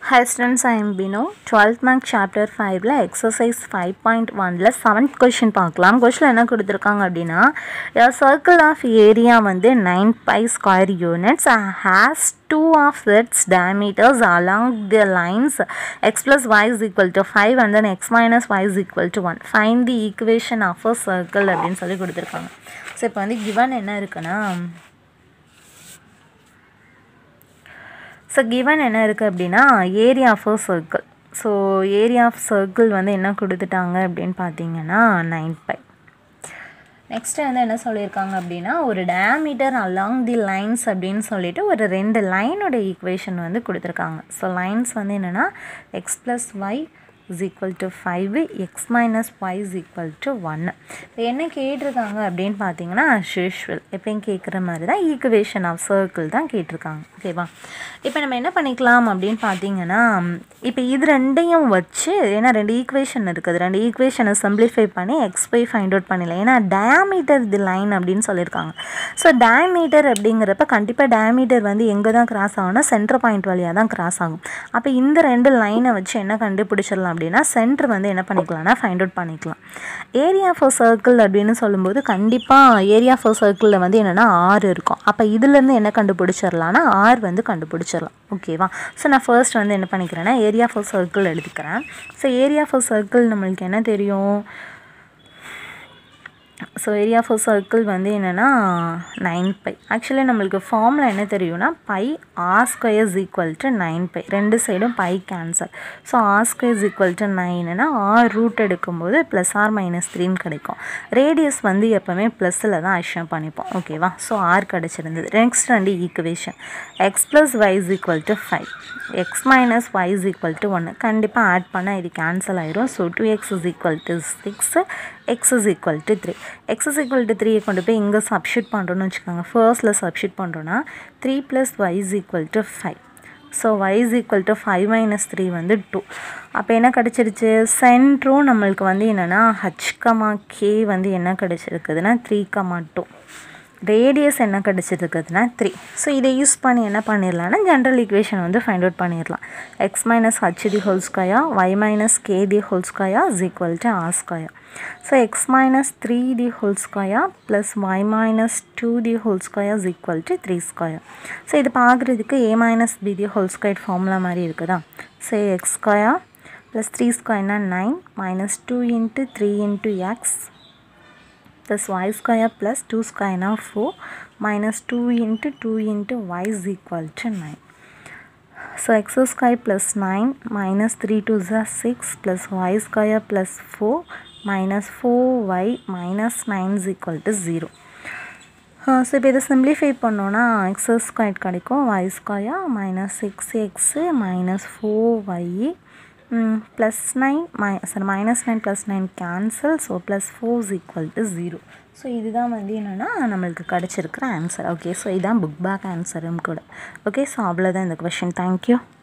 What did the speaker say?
Hi students, I am Bino. 12th mark chapter 5ல exercise 5.1ல seventh question பார்க்கலாம் கொஷினில் என்ன கொடுத்துருக்காங்க அப்படின்னா a circle of area வந்து nine pi square units has two of its diameters along the lines x plus y is equal to 5 and then x minus y is equal to 1 find the equation of a circle அப்படின்னு சொல்லி கொடுத்துருக்காங்க so இப்போ வந்து given என்ன இருக்குன்னா so given என்ன இருக்குது அப்படின்னா area of a circle so area of circle வந்து என்ன கொடுத்துட்டாங்க அப்படின்னு பார்த்தீங்கன்னா நைன் பை நெக்ஸ்ட்டு வந்து என்ன சொல்லியிருக்காங்க அப்படின்னா ஒரு டயாமீட்டர் அலாங் தி லைன்ஸ் அப்படின்னு சொல்லிட்டு ஒரு ரெண்டு லைனோட ஈக்குவேஷன் வந்து கொடுத்துருக்காங்க ஸோ லைன்ஸ் வந்து என்னென்னா x plus y is equal to five x minus y is equal to ஒன்று இப்போ என்ன கேட்டிருக்காங்க அப்படின்னு பார்த்தீங்கன்னா யூஷுவல் எப்பயும் கேட்குற மாதிரி தான் ஈக்குவேஷன் ஆஃப் சர்க்கிள் தான் கேட்டிருக்காங்க ஓகேவா இப்போ நம்ம என்ன பண்ணிக்கலாம் அப்படின்னு பார்த்தீங்கன்னா இப்போ இது ரெண்டையும் வச்சு ஏன்னா ரெண்டு ஈக்குவேஷன் இருக்குது ரெண்டு ஈக்குவேஷனை சிம்பிளிஃபை பண்ணி எக்ஸ் ஒய் ஃபைண்ட் அவுட் பண்ணிடலாம் ஏன்னா டயாமீட்டர் தி லைன் அப்படின்னு சொல்லியிருக்காங்க ஸோ டயாமீட்டர் அப்படிங்கிறப்ப கண்டிப்பாக டயாமீட்டர் வந்து எங்கே தான் கிராஸ் ஆகும்னா சென்டர் பாயிண்ட் வழியாக தான் கிராஸ் ஆகும் அப்போ இந்த ரெண்டு லைனை வச்சு என்ன கண்டுபிடிச்சிடலாம் அப்படின்னா சென்டர் வந்து என்ன பண்ணிக்கலாம்னா ஃபைண்ட் அவுட் பண்ணிக்கலாம் ஏரியா ஃபார் சர்க்கிள் அப்படின்னு சொல்லும்போது கண்டிப்பாக ஏரியா ஃபார் சர்க்கிளில் வந்து என்னென்னா ஆறு இருக்கும் அப்போ இதுலேருந்து என்ன கண்டுபிடிச்சிடலாம்னா ஆர் வந்து கண்டுபிடிச்சிடலாம் ஓகேவா ஸோ நான் ஃபர்ஸ்ட் வந்து என்ன பண்ணிக்கிறேன்னா ஏரியா ஃபார் சர்க்கிள் எழுதிக்கிறேன் ஸோ ஏரியா ஃபார் சர்க்கிள் நம்மளுக்கு என்ன தெரியும் ஸோ ஏரியா ஃபார் சர்க்கிள் வந்து என்னென்னா நைன் பை ஆக்சுவலி நம்மளுக்கு ஃபார்மில் என்ன தெரியும்னா pi r square is equal to nine pi ரெண்டு சைடும் pi cancel so r square is equal to நைனுனா ஆர் ரூட் எடுக்கும்போது ப்ளஸ் ஆர் மைனஸ் த்ரீன்னு கிடைக்கும் ரேடியஸ் வந்து எப்போவுமே ப்ளஸில் தான் அஷ்யம் பண்ணிப்போம் ஓகேவா ஸோ ஆர் கிடச்சிருந்தது நெக்ஸ்ட் ரெண்டு equation x plus y is equal to five x minus y is equal to ஒன்று கண்டிப்பாக ஆட் பண்ணால் இது கேன்சல் ஆயிரும் so two x is equal to six x is equal to three x is equal to த்ரீயை கொண்டு போய் இங்கே சப்ஷூட் பண்ணுறோன்னு வச்சுக்கோங்க ஃபர்ஸ்ட்டில் சப்ஷூட் பண்ணுறோன்னா three plus y is equal to five so y is equal to five minus three வந்து two அப்போ என்ன கிடச்சிருச்சு சென்ட்ரும் நம்மளுக்கு வந்து என்னென்னா ஹச் கமா கே வந்து என்ன கிடச்சிருக்குதுன்னா த்ரீ கமா டூ ரேடியஸ் என்ன கிடச்சிருக்குதுன்னா த்ரீ ஸோ இதை யூஸ் பண்ணி என்ன பண்ணிடலாம்னா ஜென்ரல் ஈக்குவேஷன் வந்து ஃபைண்ட் அவுட் பண்ணிடலாம் x minus h the whole square y minus k the whole square is equal to r square so x minus three the whole square plus y minus two the whole square is equal to three square so இது பார்க்குறதுக்கு a minus b the whole square formula மாதிரி இருக்குதா so x square plus three ஸ்கொயர்னா nine minus two into three into x plus y square plus 2 square now 4 minus 2 into 2 into y is equal to 9. So x square plus 9 minus 3 to the 6 plus y square plus 4 minus 4y minus 9 is equal to 0. So இப்போ இதை simplify பண்ணோன்னா x square கிடைக்கும் y square minus six x minus four y plus nine my sorry minus nine plus nine cancel so plus four is equal to zero so இதுதான் வந்து என்னென்னா நம்மளுக்கு கிடச்சிருக்கிற answer okay so இதுதான் book back ஆன்சரும் கூட okay so அவ்வளோதான் இந்த கொஷின் தேங்க்யூ